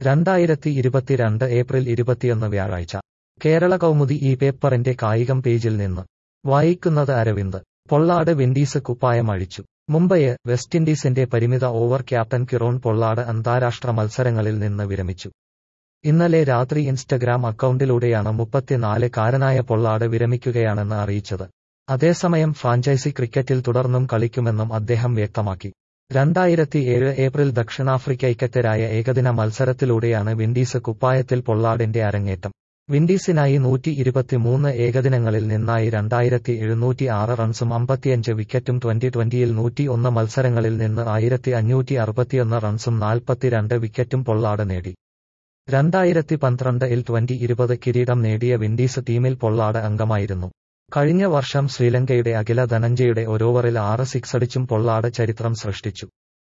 രണ്ടായിരത്തി ഇരുപത്തിരണ്ട് ഏപ്രിൽ ഇരുപത്തിയൊന്ന് വ്യാഴാഴ്ച കേരള കൗമുദി ഈ പേപ്പറിന്റെ കായികം പേജിൽ നിന്ന് വായിക്കുന്നത് അരവിന്ദ് പൊള്ളാട് വിൻഡീസ് കുപ്പായം അഴിച്ചു മുംബൈയെ വെസ്റ്റ് ഇൻഡീസിന്റെ പരിമിത ഓവർ ക്യാപ്റ്റൻ കിറോൺ പൊള്ളാട് അന്താരാഷ്ട്ര മത്സരങ്ങളിൽ നിന്ന് വിരമിച്ചു ഇന്നലെ രാത്രി ഇൻസ്റ്റഗ്രാം അക്കൗണ്ടിലൂടെയാണ് മുപ്പത്തിനാല് കാരനായ പൊള്ളാട് വിരമിക്കുകയാണെന്ന് അറിയിച്ചത് അതേസമയം ഫ്രാഞ്ചൈസി ക്രിക്കറ്റിൽ തുടർന്നും കളിക്കുമെന്നും അദ്ദേഹം വ്യക്തമാക്കി രണ്ടായിരത്തി ഏഴ് ഏപ്രിൽ ദക്ഷിണാഫ്രിക്കയ്ക്കെതിരായ ഏകദിന മത്സരത്തിലൂടെയാണ് വിൻഡീസ് കുപ്പായത്തിൽ പൊള്ളാടിന്റെ അരങ്ങേറ്റം വിൻഡീസിനായി നൂറ്റി ഇരുപത്തിമൂന്ന് ഏകദിനങ്ങളിൽ നിന്നായി രണ്ടായിരത്തി എഴുന്നൂറ്റി ആറ് റൺസും അമ്പത്തിയഞ്ച് വിക്കറ്റും ട്വന്റി ട്വന്റിയിൽ നൂറ്റി ഒന്ന് മത്സരങ്ങളിൽ നിന്ന് ആയിരത്തി അഞ്ഞൂറ്റി അറുപത്തിയൊന്ന് റൺസും നാൽപ്പത്തിരണ്ട് വിക്കറ്റും പൊള്ളാട് നേടി രണ്ടായിരത്തി പന്ത്രണ്ട് ഇൽ ട്വന്റി ഇരുപത് കിരീടം നേടിയ വിൻഡീസ് ടീമിൽ പൊള്ളാട് അംഗമായിരുന്നു കഴിഞ്ഞ വർഷം ശ്രീലങ്കയുടെ അഖില ധനഞ്ജയുടെ ഒരോവറിൽ ആറ് സിക്സടിച്ചും പൊള്ളാട് ചരിത്രം സൃഷ്ടിച്ചു